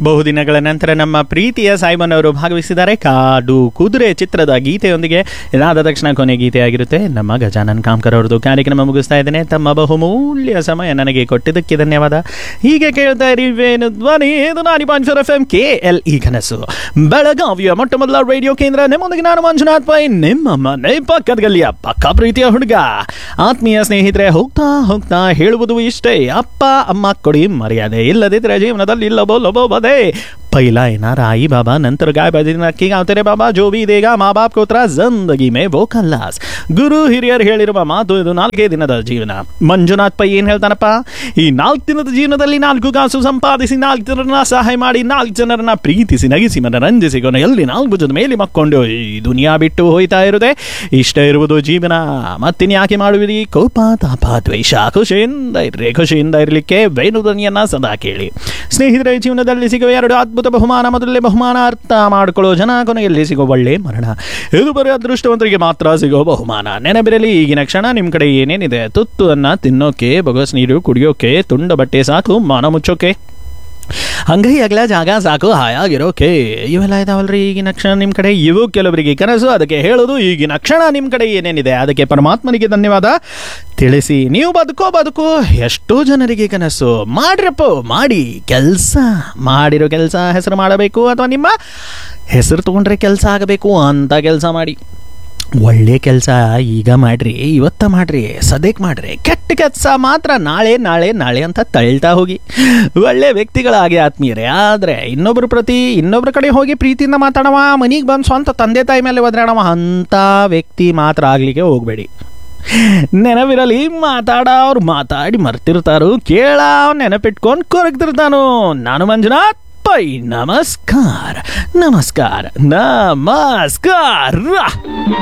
ಬಹುದಿನಗಳ ನಂತರ ನಮ್ಮ ಪ್ರೀತಿಯ ಸಾಯಿಬನ್ ಅವರು ಭಾಗವಹಿಸಿದ್ದಾರೆ ಕಾಡು ಕುದುರೆ ಚಿತ್ರದ ಗೀತೆಯೊಂದಿಗೆ ಇದಾದ ತಕ್ಷಣ ಕೊನೆ ಗೀತೆಯಾಗಿರುತ್ತೆ ನಮ್ಮ ಗಜಾನನ್ ಕಾಮ್ಕರ್ ಅವರದು ಕಾರ್ಯಕ್ರಮ ಮುಗಿಸ್ತಾ ಇದ್ದೇನೆ ತಮ್ಮ ಬಹುಮೂಲ್ಯ ಸಮಯ ನನಗೆ ಕೊಟ್ಟಿದ್ದಕ್ಕೆ ಧನ್ಯವಾದ ಹೀಗೆ ಕೇಳ್ತಾ ಇರಿವೇನು ಧ್ವನಿ ಇದು ನಾನಿ ಪಾಂಚರ್ F M K L E ಕನಸು ಬೆಳಗಾವಿಯ ಮೊಟ್ಟ ಮೊದಲ ರೇಡಿಯೋ ಕೇಂದ್ರ ನಿಮ್ಮೊಂದಿಗೆ ನಾನು ಮಂಜುನಾಥ್ ಪೈ ನಿಮ್ಮ ಮನೆ ಪಕ್ಕದ ಗಲ್ಲಿಯ ಪಕ್ಕ ಪ್ರೀತಿಯ ಹುಡುಗ ಆತ್ಮೀಯ ಸ್ನೇಹಿತರೆ ಹೋಗ್ತಾ ಹೋಗ್ತಾ ಹೇಳುವುದು ಇಷ್ಟೇ ಅಪ್ಪ ಅಮ್ಮ ಕೊಡಿ ಮರ್ಯಾದೆ ಇಲ್ಲದಿದ್ರೆ ಜೀವನದಲ್ಲಿ ಲಬೋ ಲಬೋ ಬದೇ पहला है ना राई बाबा नंतर गाय बजना की गाँव तेरे बाबा जो भी देगा माँ बाप को ಉತ್ತರ ಜಿಂದಗಿ ಮೇ ವೋ ಕಲ್ಲಾಸ್ ಗುರು ಹಿರಿಯರು ಹೇಳಿರುವ ಮಾತು ಇದು ನಾಲ್ಕೇ ದಿನದ ಜೀವನ ಮಂಜುನಾಥ್ ಪೈ ಏನ್ ಹೇಳ್ತಾನಪ್ಪ ಈ ನಾಲ್ಕು ದಿನದ ಜೀವನದಲ್ಲಿ ನಾಲ್ಕು ಕಾಸು ಸಂಪಾದಿಸಿ ನಾಲ್ಕು ಜನರನ್ನ ಸಹಾಯ ಮಾಡಿ ನಾಲ್ಕು ಜನರನ್ನ ಪ್ರೀತಿಸಿ ನಗಿಸಿ ಮನರಂಜಿಸಿ ಕೊನೆಯಲ್ಲಿ ನಾಲ್ಕು ಭುಜದ ಮೇಲೆ ಮಕ್ಕೊಂಡು ಈ ದುನಿಯಾ ಬಿಟ್ಟು ಹೋಯ್ತಾ ಇರುದೆ ಇಷ್ಟ ಇರುವುದು ಜೀವನ ಮತ್ತಿನ್ಯಾಕೆ ಮಾಡುವಿರಿ ಕೋಪ ತಾಪ ದ್ವೇಷ ಖುಷಿಯಿಂದ ಇರ್ರಿ ಖುಷಿಯಿಂದ ಇರಲಿಕ್ಕೆ ವೇಣುಧ್ವನಿಯನ್ನ ಸದಾ ಕೇಳಿ ಸ್ನೇಹಿತರೆ ಜೀವನದಲ್ಲಿ ಸಿಗುವ ಎರಡು ಅದ್ಭುತ ಬಹುಮಾನ ಮೊದಲನೇ ಬಹುಮಾನ ಅರ್ಥ ಮಾಡಿಕೊಳ್ಳೋ ಜನ ಕೊನೆಯಲ್ಲಿ ಸಿಗೋ ಒಳ್ಳೆ ಮರಣ ಇದು ಬರೀ ಅದೃಷ್ಟವಂತರಿಗೆ ಮಾತ್ರ ಸಿಗೋ ಬಹುಮಾನ ನೆನಪಿರಲಿ ಈಗಿನ ಕ್ಷಣ ನಿಮ್ಮ ಕಡೆ ಏನೇನಿದೆ ತುತ್ತು ಅನ್ನ ತಿನ್ನೋಕೆ ಬೊಗಸ್ ನೀರು ಕುಡಿಯೋಕೆ ತುಂಡ ಬಟ್ಟೆ ಸಾಕು ಮಾನ ಮುಚ್ಚೋಕೆ ಹಂಗೈ ಅಗಲ ಜಾಗ ಸಾಕು ಹಾಯಾಗಿರೋಕೆ ಇವೆಲ್ಲ ಇದಾವಲ್ರಿ ಈಗಿನ ಕ್ಷಣ ನಿಮ್ಮ ಕಡೆ ಇವು ಕೆಲವರಿಗೆ ಕನಸು ಅದಕ್ಕೆ ಹೇಳೋದು ಈಗಿನ ಕ್ಷಣ ನಿಮ್ಮ ಕಡೆ ಏನೇನಿದೆ ಅದಕ್ಕೆ ಪರಮಾತ್ಮನಿಗೆ ಧನ್ಯವಾದ ತಿಳಿಸಿ ನೀವು ಬದುಕೋ ಬದುಕು ಎಷ್ಟೋ ಜನರಿಗೆ ಕನಸು ಮಾಡ್ರಪ್ಪ ಮಾಡಿ ಕೆಲಸ ಮಾಡಿರೋ ಕೆಲಸ ಹೆಸರು ಮಾಡಬೇಕು ಅಥವಾ ನಿಮ್ಮ ಹೆಸರು ತಗೊಂಡ್ರೆ ಕೆಲಸ ಆಗಬೇಕು ಅಂತ ಕೆಲಸ ಮಾಡಿ ಒಳ್ಳೆ ಕೆಲಸ ಈಗ ಮಾಡ್ರಿ ಇವತ್ತ ಮಾಡ್ರಿ ಸದ್ಯಕ್ಕೆ ಮಾಡ್ರಿ ಕೆಟ್ಟ ಕೆಲಸ ಮಾತ್ರ ನಾಳೆ ನಾಳೆ ನಾಳೆ ಅಂತ ತಳ್ತಾ ಹೋಗಿ ಒಳ್ಳೆ ವ್ಯಕ್ತಿಗಳಾಗಿ ಆತ್ಮೀಯರೇ ಆದರೆ ಇನ್ನೊಬ್ಬರ ಪ್ರತಿ ಇನ್ನೊಬ್ಬರ ಕಡೆ ಹೋಗಿ ಪ್ರೀತಿಯಿಂದ ಮಾತಾಡವ ಮನೆಗೆ ಬಂದು ಸ್ವಂತ ತಂದೆ ತಾಯಿ ಮೇಲೆ ಒದ್ರಾಡವ ಅಂಥ ವ್ಯಕ್ತಿ ಮಾತ್ರ ಆಗಲಿಕ್ಕೆ ಹೋಗಬೇಡಿ ನೆನಪಿರಲಿ ಮಾತಾಡೋರು ಮಾತಾಡಿ ಮರ್ತಿರ್ತಾರು ಕೇಳ ನೆನಪಿಟ್ಕೊಂಡು ಕೊರಗ್ತಿರ್ತಾನು ನಾನು ಮಂಜುನಾಥ್ ಪೈ ನಮಸ್ಕಾರ ನಮಸ್ಕಾರ ನಮಸ್ಕಾರ